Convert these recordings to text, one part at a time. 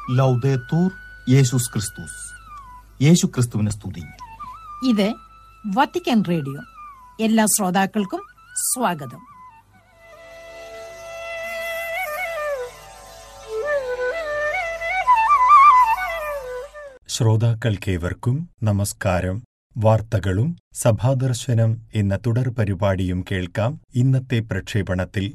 ലൗദേത്തൂർ യേശുസ് ക്രിസ്തുസ് യേശു ക്രിസ്തുവിനെ സ്തുതി ഇത് വത്തിക്കാൻ റേഡിയോ എല്ലാ ശ്രോതാക്കൾക്കും സ്വാഗതം ശ്രോതാക്കൾക്കേവർക്കും നമസ്കാരം വാർത്തകളും സഭാദർശനം എന്ന തുടർ പരിപാടിയും കേൾക്കാം ഇന്നത്തെ പ്രക്ഷേപണത്തിൽ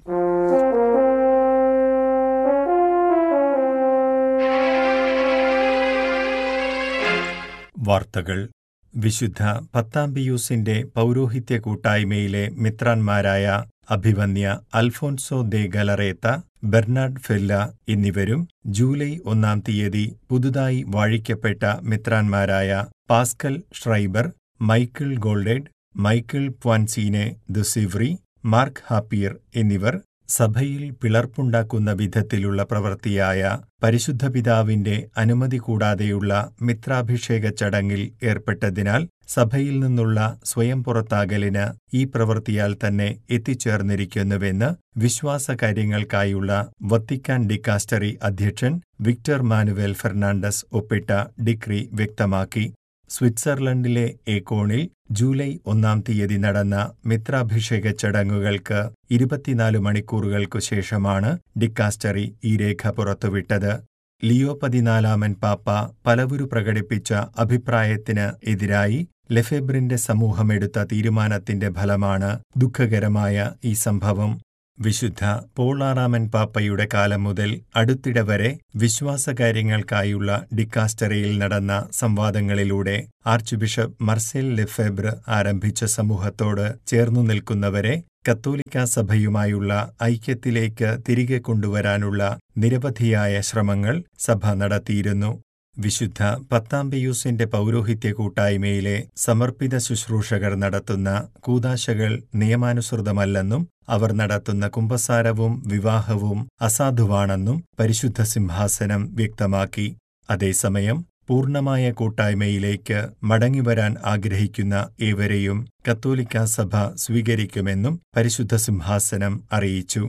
വാർത്തകൾ വിശുദ്ധ പത്താം പിയൂസിന്റെ പൗരോഹിത്യ കൂട്ടായ്മയിലെ മിത്രാന്മാരായ അഭിവന്യ അൽഫോൻസോ ദെ ഗലറേത്ത ബെർണാഡ് ഫെല്ല എന്നിവരും ജൂലൈ ഒന്നാം തീയതി പുതുതായി വാഴിക്കപ്പെട്ട മിത്രാന്മാരായ Pascal Schreiber Michael Goldade Michael പ്വാൻസീനെ ദുസിവ്രി മാർക്ക് ഹാപ്പിയർ എന്നിവർ സഭയിൽ പിളർപ്പുണ്ടാക്കുന്ന വിധത്തിലുള്ള പ്രവൃത്തിയായ പരിശുദ്ധ പിതാവിന്റെ അനുമതി കൂടാതെയുള്ള മിത്രാഭിഷേക ചടങ്ങിൽ ഏർപ്പെട്ടതിനാൽ സഭയിൽ നിന്നുള്ള സ്വയം പുറത്താകലിന് ഈ പ്രവൃത്തിയാൽ തന്നെ എത്തിച്ചേർന്നിരിക്കുന്നുവെന്ന് വിശ്വാസകാര്യങ്ങൾക്കായുള്ള വത്തിക്കാൻ ഡിക്കാസ്റ്ററി അധ്യക്ഷൻ വിക്ടർ മാനുവേൽ ഫെർണാണ്ടസ് ഒപ്പിട്ട ഡിക്രി വ്യക്തമാക്കി സ്വിറ്റ്സർലൻഡിലെ ഏക്കോണിൽ ജൂലൈ ഒന്നാം തീയതി നടന്ന മിത്രാഭിഷേക ചടങ്ങുകൾക്ക് ഇരുപത്തിനാല് മണിക്കൂറുകൾക്കു ശേഷമാണ് ഡിക്കാസ്റ്ററി ഈ രേഖ പുറത്തുവിട്ടത് ലിയോ പതിനാലാമൻ പാപ്പ പലവുരു പ്രകടിപ്പിച്ച അഭിപ്രായത്തിന് എതിരായി ലെഫെബ്രിന്റെ സമൂഹമെടുത്ത തീരുമാനത്തിന്റെ ഫലമാണ് ദുഃഖകരമായ ഈ സംഭവം വിശുദ്ധ പോളാറാമൻ പാപ്പയുടെ കാലം മുതൽ അടുത്തിടെ വരെ വിശ്വാസകാര്യങ്ങൾക്കായുള്ള ഡിക്കാസ്റ്ററിയിൽ നടന്ന സംവാദങ്ങളിലൂടെ ആർച്ച് ബിഷപ്പ് മർസെൽ ലെഫെബ്ർ ആരംഭിച്ച സമൂഹത്തോട് ചേർന്നു നിൽക്കുന്നവരെ കത്തോലിക്ക സഭയുമായുള്ള ഐക്യത്തിലേക്ക് തിരികെ കൊണ്ടുവരാനുള്ള നിരവധിയായ ശ്രമങ്ങൾ സഭ നടത്തിയിരുന്നു വിശുദ്ധ പത്താം പിയൂസിന്റെ പൗരോഹിത്യ കൂട്ടായ്മയിലെ സമർപ്പിത ശുശ്രൂഷകർ നടത്തുന്ന കൂതാശകൾ നിയമാനുസൃതമല്ലെന്നും അവർ നടത്തുന്ന കുംഭസാരവും വിവാഹവും അസാധുവാണെന്നും പരിശുദ്ധ സിംഹാസനം വ്യക്തമാക്കി അതേസമയം പൂർണ്ണമായ കൂട്ടായ്മയിലേക്ക് മടങ്ങിവരാൻ ആഗ്രഹിക്കുന്ന ഏവരെയും കത്തോലിക്ക സഭ സ്വീകരിക്കുമെന്നും പരിശുദ്ധ സിംഹാസനം അറിയിച്ചു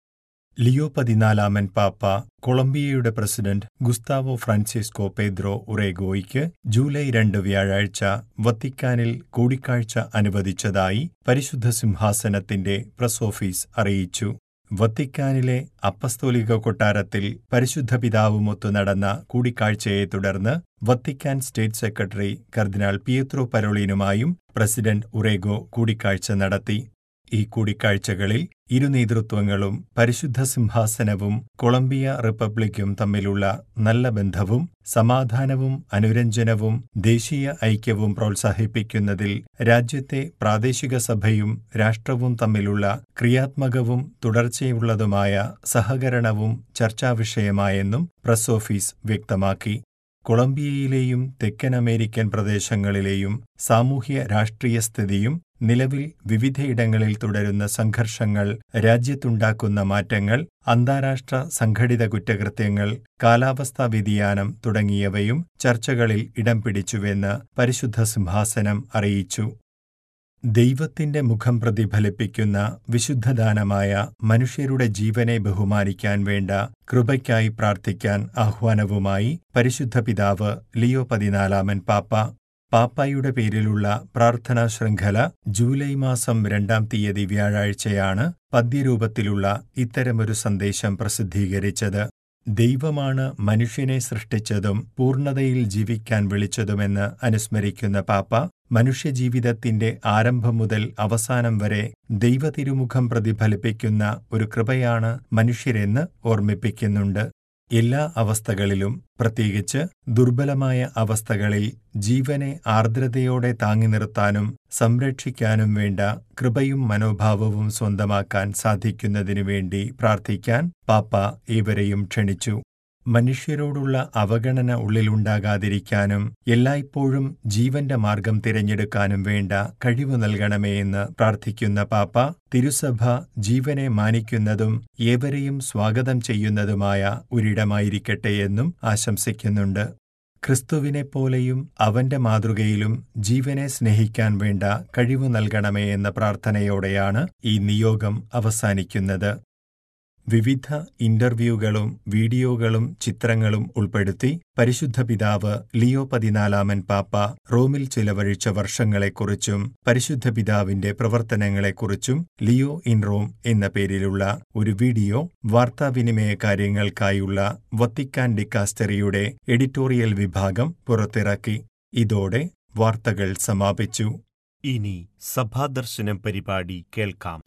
ലിയോ പതിനാലാമൻ പാപ്പ കൊളംബിയയുടെ പ്രസിഡന്റ് ഗുസ്താവോ ഫ്രാൻസിസ്കോ പേദ്രോ ഉറേഗോയ്ക്ക് ജൂലൈ രണ്ട് വ്യാഴാഴ്ച വത്തിക്കാനിൽ കൂടിക്കാഴ്ച അനുവദിച്ചതായി പരിശുദ്ധ സിംഹാസനത്തിന്റെ പ്രസ് ഓഫീസ് അറിയിച്ചു വത്തിക്കാനിലെ അപ്പസ്തോലിക കൊട്ടാരത്തിൽ പരിശുദ്ധ പിതാവുമൊത്തു നടന്ന കൂടിക്കാഴ്ചയെ തുടർന്ന് വത്തിക്കാൻ സ്റ്റേറ്റ് സെക്രട്ടറി കർദിനാൾ പിയത്രോ പരോളിനുമായും പ്രസിഡന്റ് ഉറേഗോ കൂടിക്കാഴ്ച നടത്തി ഈ കൂടിക്കാഴ്ചകളിൽ ഇരു നേതൃത്വങ്ങളും പരിശുദ്ധ സിംഹാസനവും കൊളംബിയ റിപ്പബ്ലിക്കും തമ്മിലുള്ള നല്ല ബന്ധവും സമാധാനവും അനുരഞ്ജനവും ദേശീയ ഐക്യവും പ്രോത്സാഹിപ്പിക്കുന്നതിൽ രാജ്യത്തെ പ്രാദേശിക സഭയും രാഷ്ട്രവും തമ്മിലുള്ള ക്രിയാത്മകവും തുടർച്ചയുള്ളതുമായ സഹകരണവും ചർച്ചാവിഷയമായെന്നും പ്രസ് ഓഫീസ് വ്യക്തമാക്കി കൊളംബിയയിലെയും തെക്കൻ അമേരിക്കൻ പ്രദേശങ്ങളിലെയും സാമൂഹ്യ രാഷ്ട്രീയ സ്ഥിതിയും നിലവിൽ വിവിധയിടങ്ങളിൽ തുടരുന്ന സംഘർഷങ്ങൾ രാജ്യത്തുണ്ടാക്കുന്ന മാറ്റങ്ങൾ അന്താരാഷ്ട്ര സംഘടിത കുറ്റകൃത്യങ്ങൾ കാലാവസ്ഥാ വ്യതിയാനം തുടങ്ങിയവയും ചർച്ചകളിൽ ഇടം പിടിച്ചുവെന്ന് പരിശുദ്ധ സിംഹാസനം അറിയിച്ചു ദൈവത്തിന്റെ മുഖം പ്രതിഫലിപ്പിക്കുന്ന വിശുദ്ധദാനമായ മനുഷ്യരുടെ ജീവനെ ബഹുമാനിക്കാൻ വേണ്ട കൃപയ്ക്കായി പ്രാർത്ഥിക്കാൻ ആഹ്വാനവുമായി പരിശുദ്ധ പിതാവ് ലിയോ പതിനാലാമൻ പാപ്പ പാപ്പായുടെ പേരിലുള്ള പ്രാർത്ഥനാ ശൃംഖല ജൂലൈ മാസം രണ്ടാം തീയതി വ്യാഴാഴ്ചയാണ് പദ്യരൂപത്തിലുള്ള ഇത്തരമൊരു സന്ദേശം പ്രസിദ്ധീകരിച്ചത് ദൈവമാണ് മനുഷ്യനെ സൃഷ്ടിച്ചതും പൂർണ്ണതയിൽ ജീവിക്കാൻ വിളിച്ചതുമെന്ന് അനുസ്മരിക്കുന്ന പാപ്പ മനുഷ്യജീവിതത്തിന്റെ ആരംഭം മുതൽ അവസാനം വരെ ദൈവതിരുമുഖം പ്രതിഫലിപ്പിക്കുന്ന ഒരു കൃപയാണ് മനുഷ്യരെന്ന് ഓർമ്മിപ്പിക്കുന്നുണ്ട് എല്ലാ അവസ്ഥകളിലും പ്രത്യേകിച്ച് ദുർബലമായ അവസ്ഥകളിൽ ജീവനെ ആർദ്രതയോടെ താങ്ങി നിർത്താനും സംരക്ഷിക്കാനും വേണ്ട കൃപയും മനോഭാവവും സ്വന്തമാക്കാൻ സാധിക്കുന്നതിനു വേണ്ടി പ്രാർത്ഥിക്കാൻ പാപ്പ ഏവരെയും ക്ഷണിച്ചു മനുഷ്യരോടുള്ള അവഗണന ഉള്ളിലുണ്ടാകാതിരിക്കാനും എല്ലായ്പ്പോഴും ജീവന്റെ മാർഗം തിരഞ്ഞെടുക്കാനും വേണ്ട കഴിവ് നൽകണമേ എന്ന് പ്രാർത്ഥിക്കുന്ന പാപ്പ തിരുസഭ ജീവനെ മാനിക്കുന്നതും ഏവരെയും സ്വാഗതം ചെയ്യുന്നതുമായ ഒരിടമായിരിക്കട്ടെ എന്നും ആശംസിക്കുന്നുണ്ട് ക്രിസ്തുവിനെപ്പോലെയും അവന്റെ മാതൃകയിലും ജീവനെ സ്നേഹിക്കാൻ വേണ്ട കഴിവ് നൽകണമേ എന്ന പ്രാർത്ഥനയോടെയാണ് ഈ നിയോഗം അവസാനിക്കുന്നത് വിവിധ ഇന്റർവ്യൂകളും വീഡിയോകളും ചിത്രങ്ങളും ഉൾപ്പെടുത്തി പരിശുദ്ധ പിതാവ് ലിയോ പതിനാലാമൻ പാപ്പ റോമിൽ ചിലവഴിച്ച വർഷങ്ങളെക്കുറിച്ചും പരിശുദ്ധ പിതാവിന്റെ പ്രവർത്തനങ്ങളെക്കുറിച്ചും ലിയോ ഇൻ റോം എന്ന പേരിലുള്ള ഒരു വീഡിയോ വാർത്താവിനിമയ കാര്യങ്ങൾക്കായുള്ള വത്തിക്കാൻ ഡിക്കാസ്റ്ററിയുടെ എഡിറ്റോറിയൽ വിഭാഗം പുറത്തിറക്കി ഇതോടെ വാർത്തകൾ സമാപിച്ചു ഇനി സഭാദർശനം പരിപാടി കേൾക്കാം